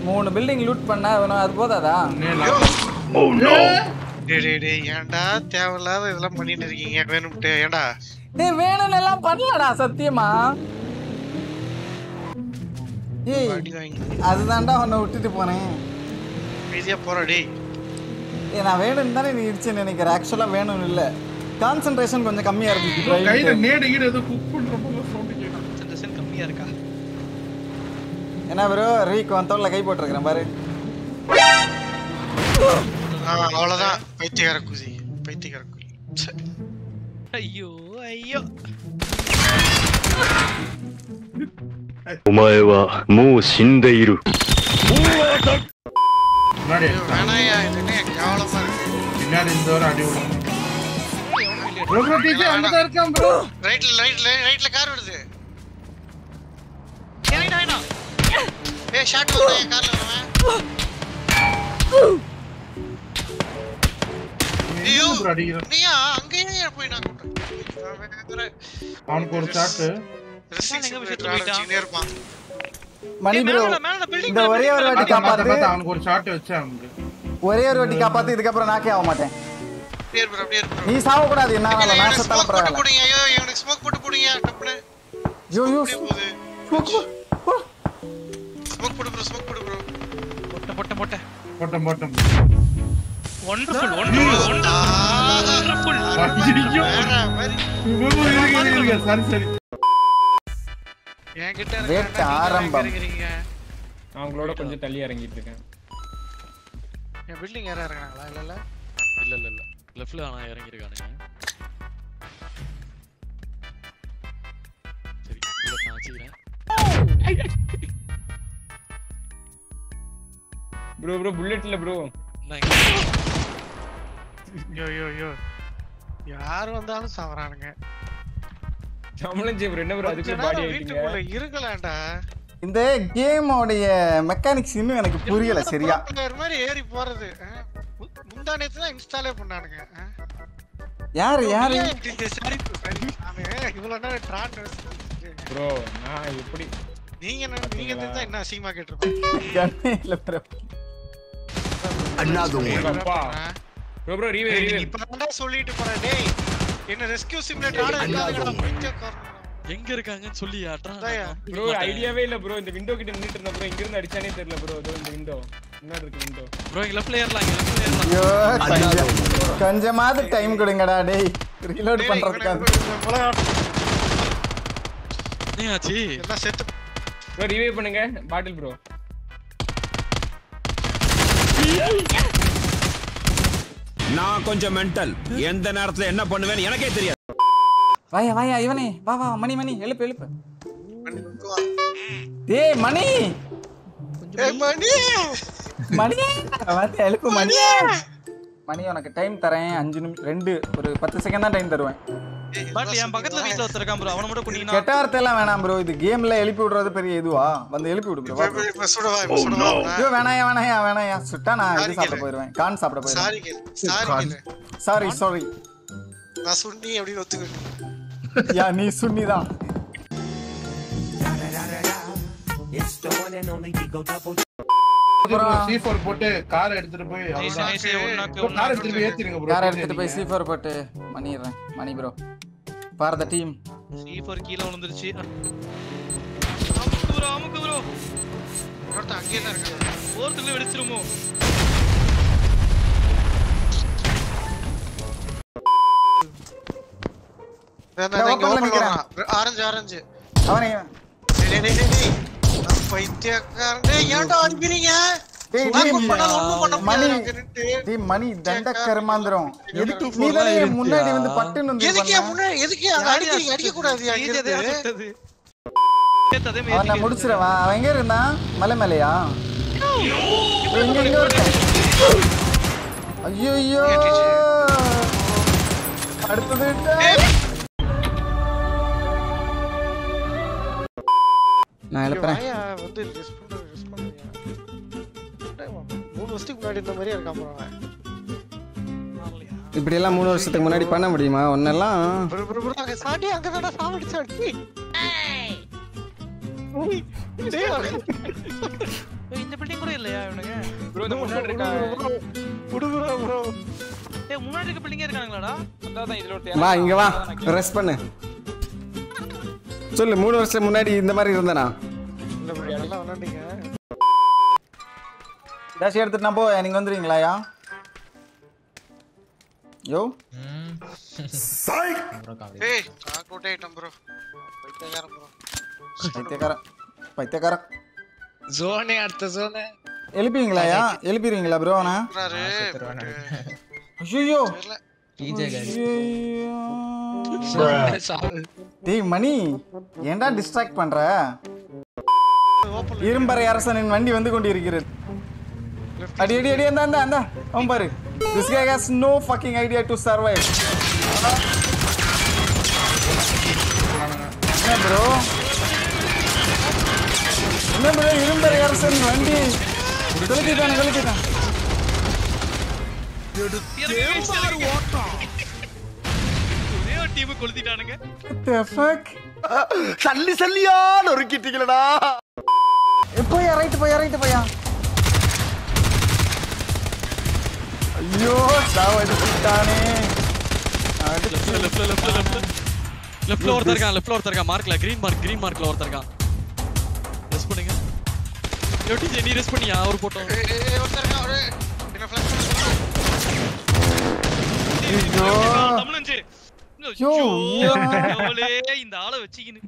மூணு building loot பண்ணா வேணும் அது போதாதா டேய் டேய் டேய் ஏன்டா தேவையில்லாத இதெல்லாம் பண்ணிட்டு இருக்கீங்க வேணும்ட்டு ஏன்டா டேய் வேணும்னு எல்லாம் பண்ணலடா சத்தியமா ஏய் அடி வாங்கி அதுதான்டா உன்னை விட்டுட்டு போனேன் ஈஸியா போற டேய் ஏய் நான் வேணும்னு தானே நீ இடிச்சேன்னு நினைக்கிறேன் ஆக்சுவலாக வேணும்னு இல்லை கான்சென்ட்ரேஷன் கொஞ்சம் கம்மியாக கையில இருந்துச்சு நேடு கீடு ஏதோ குக் பண்ற போல சவுண்ட் கேக்குது கான்சென்ட்ரேஷன் கம்மியா இருக்கா என்ன ப்ரோ ரீக் வந்தோம்ல கை போட்டிருக்கிறேன் பாரு ஆ, அவ்வளவுதான் பைத்தியக்கார குசி பைத்தியக்கார குசி ச்சே. ஐயோ ஐயோ お前はもう死んでいる。 முன்னாடி ஐயோ, வேணாயா இது என்ன கேவலமா இருக்கு பின்னாடி இந்த ஒரு அடி விடும் ப்ரோ ப்ரோ டிஜே அங்கதான் இருக்கான் ப்ரோ ரைட்ல ரைட்ல ரைட்ல கார் வருது வேணா வேணா ஏய் ஷாட் வந்து என் கார்ல வரவன் ஐயோ ப்ரோ அடிக்கிறான் நீயா அங்கேயே போய் நான் கூப்பிட்டேன் அவனுக்கு ஒரு ஷாட்டு இருப்பான் மணி ப்ரோ மேல மேல பில்டிங் இந்த ஒரே ஒரு வாட்டி காப்பாத்து அவனுக்கு ஒரு ஷாட் வச்சேன் அவனுக்கு ஒரே ஒரு வாட்டி காப்பாத்து இதுக்கப்புறம் நாக்கே ஆக மாட்டேன் அப்படியே இரு bro, அப்படியே இரு bro. நீ சாவக்கூடாது என்ன இல்ல, நான் இவனுக்கு செத்தாலும் smoke போட்டு பரவாயில்ல போடுங்க ஐயோ இவனுக்கு ஸ்மோக் போட்டு போடுங்க டப்புனு யோ யோ அப்படியே போகுது smoke, oh. ஸ்மோக் போடு ப்ரோ ஸ்மோக் போடு ப்ரோ போட்ட போட்ட போட்ட போட்டம் போட்டம் ஒண்டர்ஃபுல் ஒண்டர்ஃபுல் ஒண்டர்ஃபுல் ஐயோ வேற மாதிரி இருங்க இருங்க சரி சரி என்கிட்ட வேட்டை ஆரம்பம். இருக்கிறீங்க அவங்களோட கொஞ்சம் தள்ளி இறங்கிட்டு இருக்கேன் என் பில்டிங் யாரா இருக்காங்களா இல்ல இல்ல இல்ல இல்ல இல்ல லெஃப்ட்ல ஆனா இறங்கி இருக்கானுங்க சரி புல்லட் நான் வச்சுக்கிறேன் ப்ரோ ப்ரோ புல்லட் இல்ல ப்ரோ நான் இங்க ஐயோ ஐயோ ஐயோ யார் வந்தாலும் சாவறானுங்க நம்மளும் ஜெய் ப்ரோ என்ன ப்ரோ அதுக்கு கொஞ்ச பாடி நேரம் ஆயிட்டீங்க வீட்டுக்குள்ள இருக்கலாம்டா இந்த கேமோடைய மெக்கானிக்ஸ் இன்னும் எனக்கு புரியல சரியா ஒரு மாதிரி ஏறி போறது அஹ். மு- முந்தா நேத்து தான் இன்ஸ்டாலே பண்ணானுங்க அஹ். யாரு யாரு ஏன் இப்படி இந்த சரி சரி நானு இவ்வளவு நேரம் ட்ரான் ப்ரோ நான் எப்படி நீங்க என்ன நீங்க இருந்தா என்ன அசிங்கமா கேட்டிருப்பீங்க கண்ணே இல்ல bro. அப்பா ப்ரோ ப்ரோ ரீவே ரீவே இப்ப சொல்லிட்டு போறேன் டேய் என்ன ரெஸ்கியூ சிமுலேட்டர் ஆட இல்லாதடா பைத்தியக்காரன் எங்க இருக்காங்கன்னு சொல்லி ஆட்றா அதான்யா. ப்ரோ ஐடியாவே இல்ல ப்ரோ இந்த விண்டோ கிட்ட நின்னுட்டு இருந்த ப்ரோ இங்க இருந்து அடிச்சானே தெரியல ப்ரோ இதோ இந்த விண்டோ முன்னாடி இருக்கு விண்டோ ப்ரோ இங்க லெஃப்ட்ல ஏறலாம் இங்க லெஃப்ட்ல ஏறலாம் ஐயோ கொஞ்சம் கொஞ்சமாவது டைம் கொடுங்கடா டேய் ரீலோட் டேய், பண்றதுக்காக இவனை- இவனை கொலை ஆட்டம். என்ன ஆச்சு எல்லாம் செத்து ப்ரோ ரீவே பண்ணுங்க பாட்டில் ப்ரோ நான் கொஞ்சம் மென்டல் எந்த நேரத்துல என்ன பண்ணுவேன்னு எனக்கே தெரியாது வாயா வாயா இவனே வா வா மணி மணி எழுப்பு எழுப்பு டேய் மணி ஏய், மணி மணி வந்து எழுப்பு மணி மணி உனக்கு டைம் தரேன் அஞ்சு நிமிஷம் ரெண்டு ஒரு பத்து செகண்ட் தான் டைம் தருவேன் பட் என் பக்கத்துல வீட்ல ஒருத்தர் இருக்கான் ப்ரோ அவன மட்டும் பண்ணீங்கன்னா கெட்ட வார்த்தை எல்லாம் வேணாம் ப்ரோ இது கேம்ல எழுப்பி விடுறது பெரிய இதுவா வந்து எழுப்பி விடு ப்ரோ இப்ப- இப்ப சுடவா இப்ப சுடவா அவனை? ஐயோ வேணாயா வேணாயா வேணாயா சுட்டா நான் இது Sorry, சாப்பிட கேளு. போயிருவேன் கான் சாப்பிட போயிருவேன் சாரி கேளு சாரி கேளு சாரி சாரி நான் சுண்ணி அப்படின்னு ஒத்துக்கிட்டேன் யா நீ சுன்னி தான் சி ஃபோர் போட்டு கார் எடுத்துட்டு போய் நைஸ் நைஸ் ஒன்னாக்கு கார் எடுத்துட்டு போய் ஏத்திருங்க ப்ரோ கார் எடுத்துட்டு போய் சி ஃபோர் போட்டு பண்ணிடுறேன் money bro for the team C four கீழ விழுந்துருச்சு அமுக்கு ப்ரோ அமுக்கு ப்ரோ இன்னொருத்தன் அங்கேயே தான் இருக்கான் போறதுக்குள்ள வெடிச்சிருமோ நான் நான் இங்க open ல open ல நிக்கிறேன். வரான். ஆரஞ்சு ஆரஞ்சு அவனே டேய், டேய், டேய், டேய். நான் பைத்தியக்காரன். டேய், ஏன்டா அடிக்கிறீங்க? டேய், நான் டேய், பண்ணாலும் ஒண்ணும் பண்ண மணி முடியாது அங்க நின்னுட்டு. டேய் மணி தண்ட கருமாந்திரம் எதுக்கு நீ தானே என் முன்னாடி வந்து பட்டுன்னு வந்து எதுக்கு என் பண்ண? முன்னாடி எதுக்கு அங்க அடிக்கிறீங்க அடிக்க கூடாது அங்க இதே இருந்து. சுட்டது அதே அவன் நான் முடிச்சிருவேன் அவன் எங்க இருந்தான் மலை மேலையா எங்க எங்க ஒருத்தன் ஐயோ ஐயோ அடுத்தது நான் எழுப்புறேன் வாயா, வந்து rest பண்ணு, rest பண்ணுங்க. மூணு வருஷத்துக்கு முன்னாடி இந்த மாதிரியே இருக்கான் bro அவன். இப்படி எல்லாம் மூணு வருஷத்துக்கு முன்னாடி பண்ண முடியுமா ஒன்னெல்லாம் bro, bro, bro, அங்க சாடி அங்கதான்டா சாவடிச்சாடி. டேய், அவன் இந்த பில்டிங் கூட இல்லையா இவனுங்க ப்ரோ இந்த முன்னாடி இருக்காங்க விடுங்கடா ப்ரோ ஏய் முன்னாடி இருக்க பிள்ளைங்க இருக்கானுங்களாடா அதான் இதுல ஒரு வா இங்க வா ரெஸ்ட் பண்ணு சொல்லு மூணு வருஷம் முன்னாடி இந்த மாதிரி இருந்தனா இல்ல ப்ரோ நல்லா விளையாண்டீங்க டேஷ் எடுத்துட்டு நான் போ நீங்க வந்துருவீங்களாயா யோ ஏய் நாக் அவுட் ஆயிட்டோம் ப்ரோ பைத்தியக்காரன் ப்ரோ பைத்தியக்காரன் பைத்தியக்காரன் ஜோனே அடுத்த ஜோனே எழுப்பிங்களா எழுப்பிடுவீங்களா ப்ரோ அவனை ஐயோ டேய் மணி ஏன்டா டிஸ்ட்ராக்ட் பண்ற இரும்பறை அரசனின் வண்டி வந்து கொண்டிருக்கிறது அடி அடி அடி அந்த அந்த அந்த அவன் பாரு this guy has no fucking idea to survive என்ன ப்ரோ என்ன ப்ரோ இரும்பறை அரசன் வண்டி கொளுத்திட்டான் கொளுத்திட்டான் ஒரே ஒரு டீம் கொளுத்திட்டானுங்க What the fuck சல்லி சல்லியா நொறுக்கிட்டீங்களடா போயா ரைட் போயா ரைட் போயா ஐயோ சாவடிச்சுட்டானே லெஃப்ட்ல லெஃப்ட்ல லெஃப்ட்ல லெஃப்ட்ல லெஃப்ட்ல ஒருத்தர் இருக்கான் லெஃப்ட்ல ஒருத்தர் இருக்கான் மார்க்ல கிரீன் மார்க் கிரீன் மார்க்ல ஒருத்தர் இருக்கான் ரெஸ் பண்ணுங்க யோடி நீ ரெஸ் பண்ணியா அவர் போட்டோம் ஐயோ தமிழஞ்சு யோ, ஐயோ, கடவுளே, இந்த ஆளை வச்சுக்கின்னு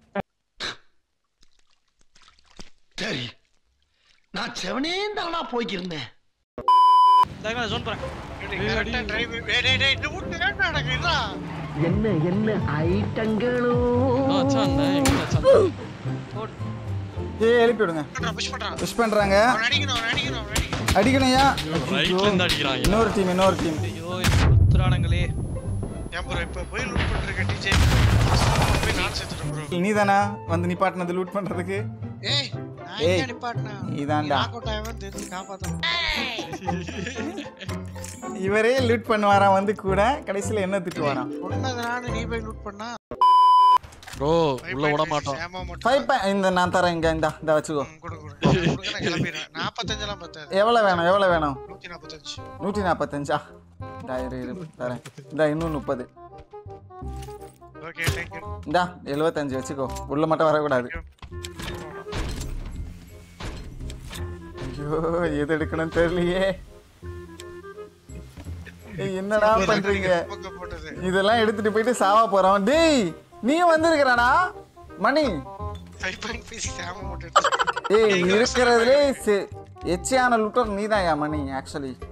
சரி நான் செவனே தானா போய்க்கிருந்தேன் இந்தாங்க, zone போறேன் என்ன என்ன ஐட்டங்களோ அச்சான் எங்க அச்சான் ஏய் எழுப்பி விடுங்க புஷ் பண்றாங்க அடிக்கணும்யா ரைட்ல இருந்து அடிக்கிறான் இன்னொரு டீம் இன்னொரு டீம் ஐயோ உத்தரானங்களே ஏன் ப்ரோ இப்ப போய் லூட் பண்றீங்க டிஜே போய் நான் செத்துறேன் ப்ரோ நீதானா வந்து நிப்பாட்டினது லூட் பண்றதுக்கு ஏய் நான் ஏய், எங்க நிப்பாட்டினேன் நீதான்டா. நாக் அவுட் ஆயவன் தெரிஞ்சு காப்பாத்தணும் இவரே லூட் பண்ணுவாராம் வந்து கூட கடைசியில என்ன திட்டுவாராம் உன்னது நானு நீ போய் லூட் பண்ணா ப்ரோ உள்ள விட மாட்டோம் ஏமா மட்டும் ஃபைவ் பாயிண்ட் இந்த நான் தரேன் இங்க இந்த இந்த வச்சுக்கோ ம், கொடு கொடு கொடுங்க நான் கிளம்பிடுறேன் நாற்பத்தஞ்செல்லாம் பத்தாது எவ்வளவு வேணும் எவ்வளவு வேணும் நூத்தி நாற்பத்தஞ்சு நூற்றி நாற்பத்தஞ்சா இந்தா இரு இரு தரேன் இந்தா இன்னும் முப்பது ஓகே தேங்க்யூ இந்தா எழுபத்தஞ்சு வச்சுக்கோ உள்ள மட்டும் வரக்கூடாது ஐயோ எது எடுக்கணும்னு தெரியலையே ஏய், என்னடா பண்றீங்க பக்கம் போட்டது இதெல்லாம் எடுத்துட்டு போயிட்டு சாவா போறோம் டேய் நீ வந்திருக்கிறடா மணி ஃபைவ் பாயிண்ட் பிசிக்ஸ் ஏமா மட்டும் ஏய் இருக்கிறதுலே எச்சியான லுட்டர் நீதான் மணி ஆக்சுவலி